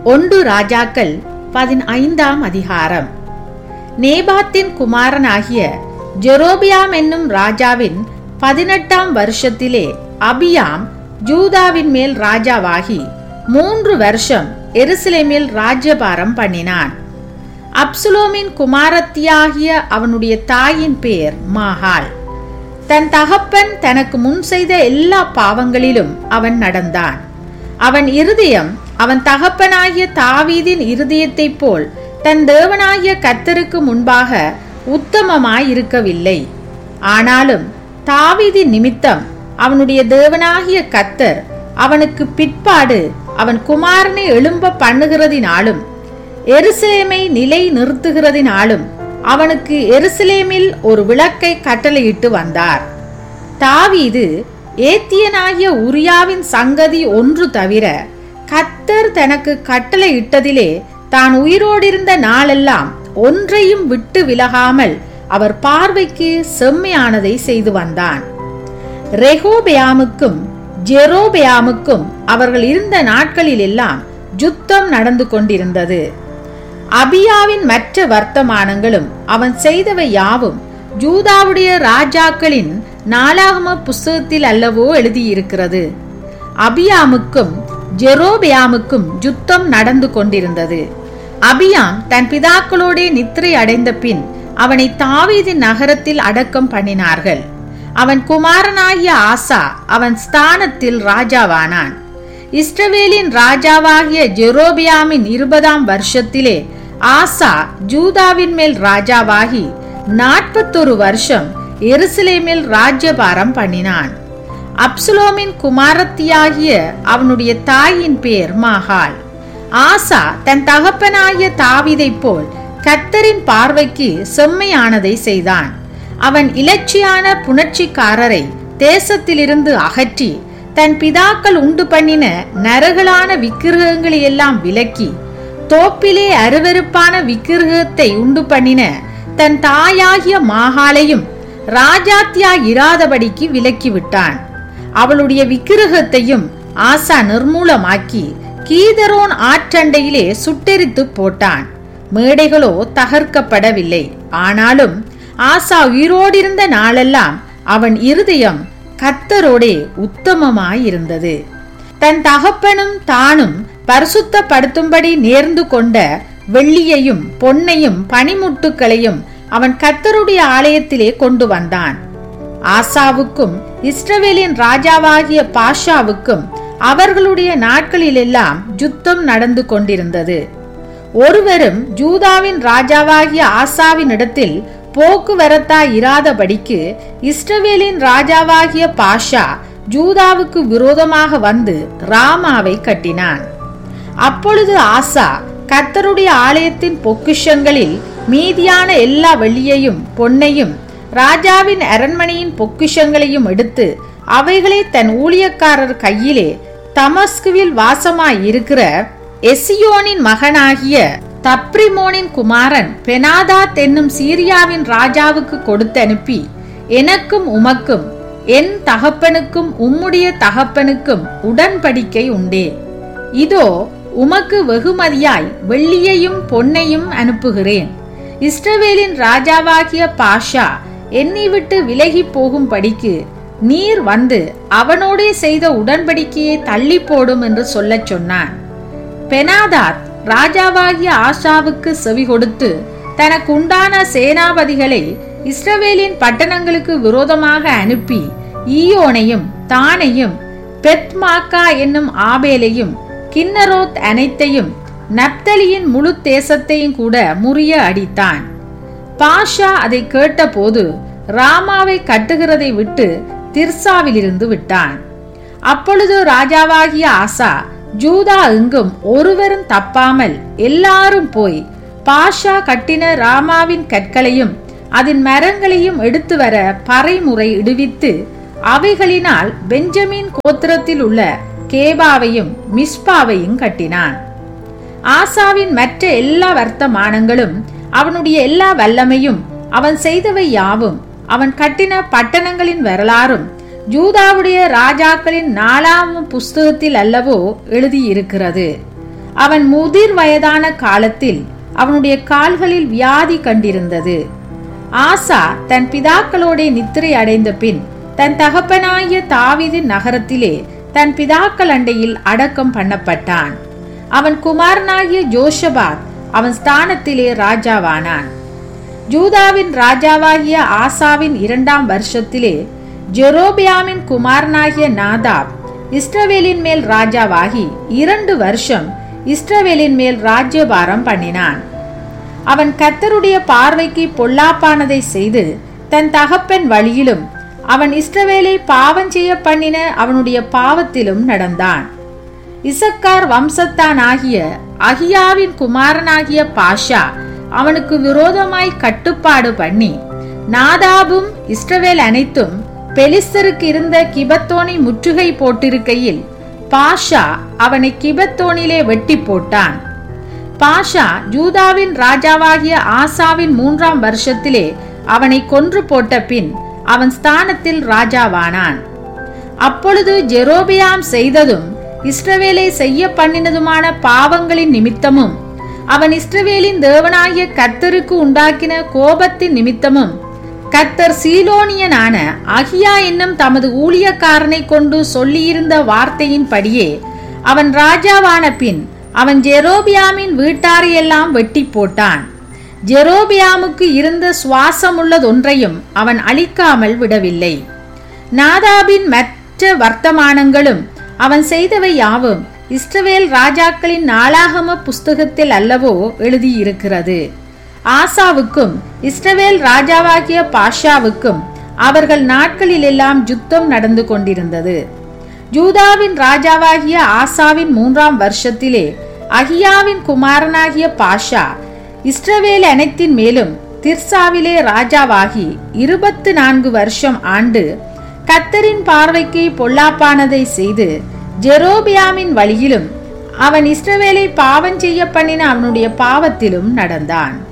ஒன்று ராஜாக்கள் பதினைந்தாம் அதிகாரம் நேபாத்தின் குமாரனாகிய ஜெரோபியாம் என்னும் ராஜாவின் பதினெட்டாம் வருஷத்திலே அபியாம் ஜூதாவின் மேல் ராஜாவாகி மூன்று வருஷம் எருசலேமில் ராஜ்யபாரம் பண்ணினான் அப்சுலோமின் குமாரத்தியாகிய அவனுடைய தாயின் பேர் மாகாள் தன் தகப்பன் தனக்கு முன் செய்த எல்லா பாவங்களிலும் அவன் நடந்தான் அவன் இருதயம் அவன் தகப்பனாகிய தாவீதின் இருதயத்தைப் போல் தன் தேவனாகிய கர்த்தருக்கு முன்பாக உத்தமமாயிருக்கவில்லை ஆனாலும் தாவீதின் நிமித்தம் அவனுடைய தேவனாகிய கர்த்தர் அவனுக்கு பிற்பாடு அவன் குமாரனை எழும்ப பண்ணுகிறதினாலும் எருசலேமை நிலை நிறுத்துகிறதினாலும் அவனுக்கு எருசலேமில் ஒரு விளக்கை கட்டளையிட்டு வந்தார் தாவீது ஏத்தியனாகிய உரியாவின் சங்கதி ஒன்று தவிர கத்தர் தனக்கு கட்டளையிட்டதிலே தான் உயிரோடிருந்த நாளெல்லாம் ஒன்றையும் விட்டு விலகாமல் அவர் பார்வைக்கு செம்மையானதை செய்து வந்தான் ரெகோபெயாமுக்கும் ஜெரோபெயாமுக்கும் அவர்கள் இருந்த நாட்களில் எல்லாம் யுத்தம் நடந்து கொண்டிருந்தது அபியாவின் மற்ற வர்த்தமானங்களும் அவன் செய்தவை யாவும் ஜூதாவுடைய ராஜாக்களின் நாளாகம புஸ்தகத்தில் அல்லவோ எழுதியிருக்கிறது அபியாமுக்கும் ஜெரோபியாமுக்கும் யுத்தம் நடந்து கொண்டிருந்தது அபியாம் தன் பிதாக்களோடே நித்திரை அடைந்த பின் அவனை தாவீதின் நகரத்தில் அடக்கம் பண்ணினார்கள் அவன் குமாரனாகிய ஆசா அவன் ஸ்தானத்தில் ராஜாவானான் இஸ்ரவேலின் ராஜாவாகிய ஜெரோபியாமின் இருபதாம் வருஷத்திலே ஆசா ஜூதாவின் மேல் ராஜாவாகி நாற்பத்தொரு வருஷம் எருசலேமில் ராஜ்யபாரம் பண்ணினான் அப்சுலோமின் குமாரத்தியாகிய அவனுடைய தாயின் பேர் மாகாள் ஆசா தன் தகப்பனாகிய தாவிதைப் போல் கத்தரின் பார்வைக்கு செம்மையானதை செய்தான் அவன் இலட்சியான புணர்ச்சிக்காரரை தேசத்திலிருந்து அகற்றி தன் பிதாக்கள் உண்டு பண்ணின நரகலான விக்கிரகங்களை எல்லாம் விலக்கி தோப்பிலே அருவருப்பான விக்கிரகத்தை உண்டு பண்ணின தன் தாயாகிய மாகாளையும் ராஜாத்தியா இராதபடிக்கு விலக்கி விட்டான் அவளுடைய விக்கிரகத்தையும் ஆசா நிர்மூலமாக்கி கீதரோன் ஆற்றண்டையிலே சுட்டெரித்து போட்டான் மேடைகளோ தகர்க்கப்படவில்லை ஆனாலும் ஆசா உயிரோடிருந்த நாளெல்லாம் அவன் இருதயம் கத்தரோடே உத்தமமாயிருந்தது தன் தகப்பனும் தானும் பரிசுத்தப்படுத்தும்படி நேர்ந்து கொண்ட வெள்ளியையும் பொன்னையும் பனிமுட்டுக்களையும் அவன் கத்தருடைய ஆலயத்திலே கொண்டு வந்தான் ஆசாவுக்கும் இஸ்ரவேலின் ராஜாவாகிய பாஷாவுக்கும் அவர்களுடைய நாட்களிலெல்லாம் யுத்தம் நடந்து கொண்டிருந்தது ஒருவரும் ஜூதாவின் ராஜாவாகிய ஆசாவின் இடத்தில் போக்குவரத்தா இராதபடிக்கு இஸ்ரவேலின் ராஜாவாகிய பாஷா ஜூதாவுக்கு விரோதமாக வந்து ராமாவை கட்டினான் அப்பொழுது ஆசா கத்தருடைய ஆலயத்தின் பொக்கிஷங்களில் மீதியான எல்லா வெள்ளியையும் பொன்னையும் ராஜாவின் அரண்மனையின் பொக்கிஷங்களையும் எடுத்து அவைகளை தன் ஊழியக்காரர் கையிலே தமஸ்குவில் வாசமாய் இருக்கிற எசியோனின் மகனாகிய தப்ரிமோனின் குமாரன் பெனாதாத் என்னும் சீரியாவின் ராஜாவுக்கு கொடுத்து அனுப்பி எனக்கும் உமக்கும் என் தகப்பனுக்கும் உம்முடைய தகப்பனுக்கும் உடன்படிக்கை உண்டே இதோ உமக்கு வெகுமதியாய் வெள்ளியையும் பொன்னையும் அனுப்புகிறேன் இஸ்ரவேலின் ராஜாவாகிய பாஷா என்னை விட்டு விலகி போகும்படிக்கு நீர் வந்து அவனோடே செய்த உடன்படிக்கையை தள்ளி போடும் என்று சொல்லச் சொன்னான் பெனாதாத் ராஜாவாகிய ஆஷாவுக்கு செவி கொடுத்து தனக்கு உண்டான சேனாபதிகளை இஸ்ரவேலின் பட்டணங்களுக்கு விரோதமாக அனுப்பி ஈயோனையும் தானையும் பெத்மாக்கா என்னும் ஆபேலையும் கின்னரோத் அனைத்தையும் நப்தலியின் முழு தேசத்தையும் கூட முறிய அடித்தான் பாஷா அதை கேட்டபோது ராமாவை கட்டுகிறதை விட்டு திர்சாவிலிருந்து விட்டான் அப்பொழுது ராஜாவாகிய ஆசா ஜூதா எங்கும் ஒருவரும் தப்பாமல் எல்லாரும் போய் பாஷா கட்டின ராமாவின் கற்களையும் அதன் மரங்களையும் எடுத்து வர பறைமுறை இடுவித்து அவைகளினால் பெஞ்சமின் கோத்திரத்தில் உள்ள கேபாவையும் மிஸ்பாவையும் கட்டினான் ஆசாவின் மற்ற எல்லா வர்த்தமானங்களும் அவனுடைய எல்லா வல்லமையும் அவன் செய்தவை யாவும் அவன் கட்டின பட்டணங்களின் வரலாறும் ஜூதாவுடைய ராஜாக்களின் நாலாம் புஸ்தகத்தில் அல்லவோ எழுதியிருக்கிறது அவன் முதிர் வயதான காலத்தில் அவனுடைய கால்களில் வியாதி கண்டிருந்தது ஆசா தன் பிதாக்களோட நித்திரை அடைந்த பின் தன் தகப்பனாகிய தாவீதின் நகரத்திலே தன் பிதாக்கள் அண்டையில் அடக்கம் பண்ணப்பட்டான் அவன் குமாரனாகிய ஜோஷபாத் அவன் ஸ்தானத்திலே ராஜாவானான் ஜூதாவின் ராஜாவாகிய ஆசாவின் இரண்டாம் வருஷத்திலே ஜெரோபியாமின் குமாரனாகிய நாதாப் இஸ்ரவேலின் மேல் ராஜாவாகி இரண்டு வருஷம் இஸ்ரவேலின் மேல் ராஜ்யபாரம் பண்ணினான் அவன் கத்தருடைய பார்வைக்கு பொல்லாப்பானதை செய்து தன் தகப்பன் வழியிலும் அவன் இஸ்ரவேலை பாவம் செய்ய பண்ணின அவனுடைய பாவத்திலும் நடந்தான் இசக்கார் வம்சத்தான் ஆகிய அகியாவின் குமாரனாகிய பாஷா அவனுக்கு விரோதமாய் கட்டுப்பாடு பண்ணி நாதாபும் இஸ்ரவேல் அனைத்தும் பெலிஸ்தருக்கு இருந்த கிபத்தோனை முற்றுகை போட்டிருக்கையில் பாஷா அவனை கிபத்தோனிலே வெட்டி போட்டான் பாஷா ஜூதாவின் ராஜாவாகிய ஆசாவின் மூன்றாம் வருஷத்திலே அவனை கொன்று போட்ட பின் அவன் ஸ்தானத்தில் ராஜாவானான் அப்பொழுது ஜெரோபியாம் செய்ததும் இஸ்ரவேலை செய்ய பண்ணினதுமான பாவங்களின் நிமித்தமும் அவன் இஸ்ரவேலின் தேவனாகிய கர்த்தருக்கு உண்டாக்கின கோபத்தின் நிமித்தமும் கர்த்தர் சீலோனியனான அகியா என்னும் தமது ஊழியக்காரனை கொண்டு சொல்லியிருந்த வார்த்தையின்படியே அவன் ராஜாவான பின் அவன் ஜெரோபியாமின் வீட்டாரையெல்லாம் வெட்டி போட்டான் ஜெரோபியாமுக்கு இருந்த சுவாசமுள்ளதொன்றையும் அவன் அழிக்காமல் விடவில்லை நாதாபின் மற்ற வர்த்தமானங்களும் அவன் செய்தவை யாவும் இஸ்ரவேல் ராஜாக்களின் நாளாகம புஸ்தகத்தில் அல்லவோ எழுதியிருக்கிறது ஆசாவுக்கும் இஸ்ரவேல் ராஜாவாகிய பாஷாவுக்கும் அவர்கள் நாட்களிலெல்லாம் யுத்தம் நடந்து கொண்டிருந்தது ஜூதாவின் ராஜாவாகிய ஆசாவின் மூன்றாம் வருஷத்திலே அகியாவின் குமாரனாகிய பாஷா இஸ்ரவேல் அனைத்தின் மேலும் திர்சாவிலே ராஜாவாகி இருபத்து நான்கு வருஷம் ஆண்டு கத்தரின் பார்வைக்கு பொல்லாப்பானதை செய்து ஜெரோபியாமின் வழியிலும் அவன் இஸ்ரவேலை பாவம் செய்ய பண்ணின அவனுடைய பாவத்திலும் நடந்தான்